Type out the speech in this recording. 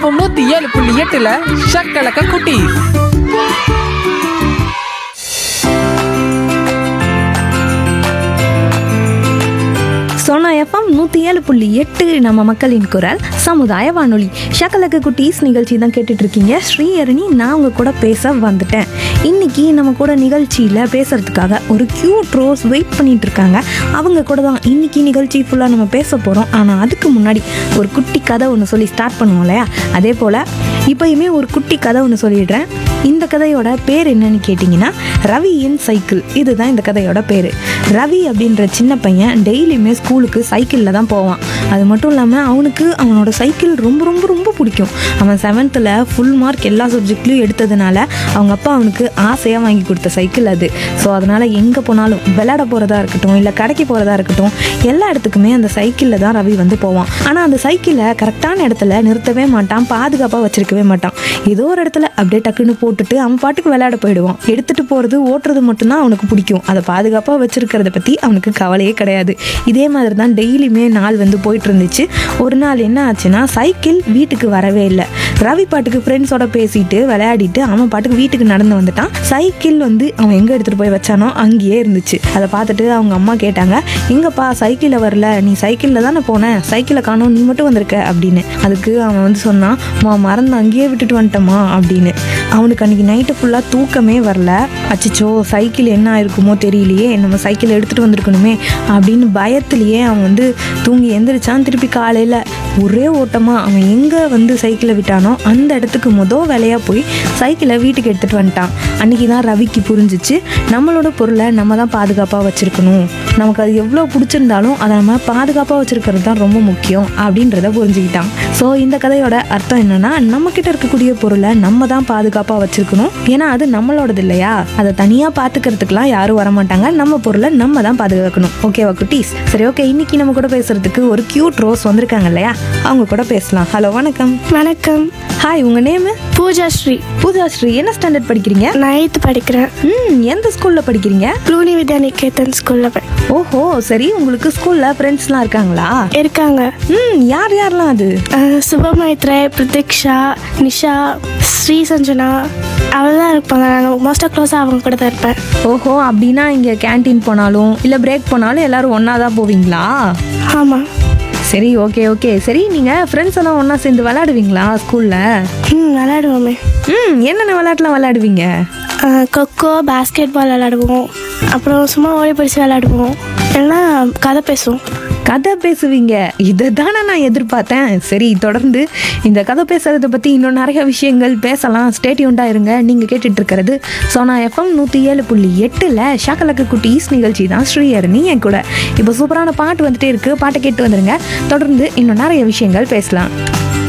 FM நூத்தி ஏழு புள்ளி எட்டுல ஷக்கலக்க குட்டி சோனா எஃப்எம் நூற்றி ஏழு புள்ளி எட்டு நம்ம மக்களின் குரல் சமுதாய வானொலி ஷக்கலக்கு குட்டீஸ் நிகழ்ச்சி தான் கேட்டுட்டு இருக்கீங்க ஸ்ரீஹரணி நான் உங்க கூட பேச வந்துட்டேன் இன்னைக்கு நம்ம கூட நிகழ்ச்சியில் பேசுறதுக்காக ஒரு கியூட் ரோஸ் வெயிட் பண்ணிட்டு இருக்காங்க அவங்க கூட தான் இன்னைக்கு நிகழ்ச்சி ஃபுல்லாக நம்ம பேச போகிறோம் ஆனால் அதுக்கு முன்னாடி ஒரு குட்டி கதை ஒன்று சொல்லி ஸ்டார்ட் பண்ணுவோம் இல்லையா அதே போல் இப்போயுமே ஒரு குட்டி கதை ஒன்று சொல்லிடுறேன் இந்த கதையோட பேர் என்னன்னு கேட்டிங்கன்னா ரவியின் சைக்கிள் இதுதான் இந்த கதையோட பேர் ரவி அப்படின்ற சின்ன பையன் டெய்லியுமே ஸ்கூலுக்கு சைக்கிளில் தான் போவான் அது மட்டும் இல்லாமல் அவனுக்கு அவனோட சைக்கிள் ரொம்ப ரொம்ப ரொம்ப பிடிக்கும் அவன் செவன்த்தில் ஃபுல் மார்க் எல்லா சப்ஜெக்ட்லையும் எடுத்ததுனால அவங்க அப்பா அவனுக்கு ஆசையாக வாங்கி கொடுத்த சைக்கிள் அது ஸோ அதனால் எங்கே போனாலும் விளையாட போகிறதா இருக்கட்டும் இல்லை கடைக்கு போகிறதா இருக்கட்டும் எல்லா இடத்துக்குமே அந்த சைக்கிளில் தான் ரவி வந்து போவான் ஆனால் அந்த சைக்கிளை கரெக்டான இடத்துல நிறுத்தவே மாட்டான் பாதுகாப்பாக வச்சிருக்கவே மாட்டான் ஏதோ ஒரு இடத்துல அப்படியே டக்குன்னு போட்டுட்டு அவன் பாட்டுக்கு விளையாட போயிடுவான் எடுத்துகிட்டு போகிறது ஓட்டுறது மட்டும்தான் அவனுக்கு பிடிக்கும் அதை பாதுகாப்பாக வச்சிருக்கிறத பற்றி அவனுக்கு கவலையே கிடையாது இதே மாதிரி தான் டெய்லியுமே நாள் வந்து போயிட்டு இருந்துச்சு ஒரு நாள் என்ன ஆச்சுன்னா சைக்கிள் வீட்டுக்கு வரவே இல்லை ரவி பாட்டுக்கு ஃப்ரெண்ட்ஸோட பேசிட்டு விளையாடிட்டு அவன் பாட்டுக்கு வீட்டுக்கு நடந்து வந்துட்டான் சைக்கிள் வந்து அவன் எங்கே எடுத்துகிட்டு போய் வச்சானோ அங்கேயே இருந்துச்சு அதை பார்த்துட்டு அவங்க அம்மா கேட்டாங்க எங்கப்பா சைக்கிளில் வரல நீ சைக்கிளில் தானே போன சைக்கிளை காணோம் நீ மட்டும் வந்திருக்க அப்படின்னு அதுக்கு அவன் வந்து சொன்னான் மா மறந்து அங்கேயே விட்டுட்டு வந்துட்டோமா அப்படின்னு அவனுக்கு அன்றைக்கி நைட்டு ஃபுல்லாக தூக்கமே வரல அச்சச்சோ சைக்கிள் என்ன ஆயிருக்குமோ தெரியலையே நம்ம சைக்கிள் எடுத்துகிட்டு வந்திருக்கணுமே அப்படின்னு பயத்திலேயே அவன் வந்து தூங்கி எந்திரிச்சான் திருப்பி காலையில் ஒரே ஓட்டமாக அவன் எங்கே வந்து சைக்கிளை விட்டானோ அந்த இடத்துக்கு மொதல் வேலையாக போய் சைக்கிளை வீட்டுக்கு எடுத்துகிட்டு வந்துட்டான் அன்றைக்கி தான் ரவிக்கு புரிஞ்சிச்சு நம்மளோட பொருளை நம்ம தான் பாதுகாப்பாக வச்சுருக்கணும் நமக்கு அது எவ்வளோ பிடிச்சிருந்தாலும் அதை நம்ம பாதுகாப்பாக வச்சுருக்கிறது தான் ரொம்ப முக்கியம் அப்படின்றத புரிஞ்சுக்கிட்டான் ஸோ இந்த கதையோட அர்த்தம் என்னன்னா நம்மக்கிட்ட இருக்கக்கூடிய பொருளை நம்ம தான் பாதுகாப்பாக வச்சுருக்கணும் ஏன்னா அது நம்மளோடது இல்லையா அதை தனியாக பார்த்துக்கிறதுக்குலாம் யாரும் வரமாட்டாங்க நம்ம பொருளை நம்ம தான் பாதுகாக்கணும் ஓகேவா குட்டீஸ் சரி ஓகே இன்னைக்கு நம்ம கூட பேசுறதுக்கு ஒரு கியூட் ரோஸ் வந்திருக்காங்க இல்லையா அவங்க கூட பேசலாம் ஹலோ வணக்கம் வணக்கம் ஹாய் உங்க நேம் பூஜா ஸ்ரீ பூஜா ஸ்ரீ என்ன ஸ்டாண்டர்ட் படிக்கிறீங்க நைன்த் படிக்கிறேன் ம் எந்த ஸ்கூல்ல படிக்கிறீங்க ப்ளூனி வித்யா நிகேதன் ஸ்கூலில் படி ஓஹோ சரி உங்களுக்கு ஸ்கூல்ல ஃப்ரெண்ட்ஸ்லாம் இருக்காங்களா இருக்காங்க ம் யார் யாரெல்லாம் அது அஹ், சுபமைத்ரே பிரதீக்ஷா நிஷா ஸ்ரீ சஞ்சனா அவள்தான் இருப்பாங்க நாங்கள் மோஸ்ட்டாக க்ளோஸாக அவங்க கூட தான் இருப்பேன் ஓஹோ அப்படின்னா இங்க கேண்டீன் போனாலும் இல்ல பிரேக் போனாலும் எல்லாரும் ஒண்ணா தான் போவீங்களா ஆமாம் சரி ஓகே ஓகே சரி நீங்க ஃப்ரெண்ட்ஸ் எல்லாம் ஒண்ணா சேர்ந்து விளையாடுவீங்களா ஸ்கூல்ல ம் விளையாடுவோமே ம் என்னென்ன விளையாட்டுலாம் விளையாடுவீங்க அஹ், கொக்கோ பாஸ்கெட் பால் விளையாடுவோம் அப்புறம் சும்மா ஓடி பிடிச்சி விளையாடுவோம் எல்லாம் கதை பேசுவோம் கதை பேசுவீங்க இதை தானே நான் எதிர்பார்த்தேன் சரி தொடர்ந்து இந்த கதை பேசுறதை பற்றி இன்னும் நிறைய விஷயங்கள் பேசலாம் ஸ்டேட்யூண்டாக இருங்க நீங்கள் கேட்டுட்டு இருக்கிறது சோனா எஃப்எம் நூற்றி ஏழு புள்ளி எட்டில் ஷாக்கலக்கு குட்டீஸ் நிகழ்ச்சி தான் ஸ்ரீஹரணி என் கூட இப்போ சூப்பரான பாட்டு வந்துட்டே இருக்கு பாட்டை கேட்டு வந்துருங்க தொடர்ந்து இன்னும் நிறைய விஷயங்கள் பேசலாம்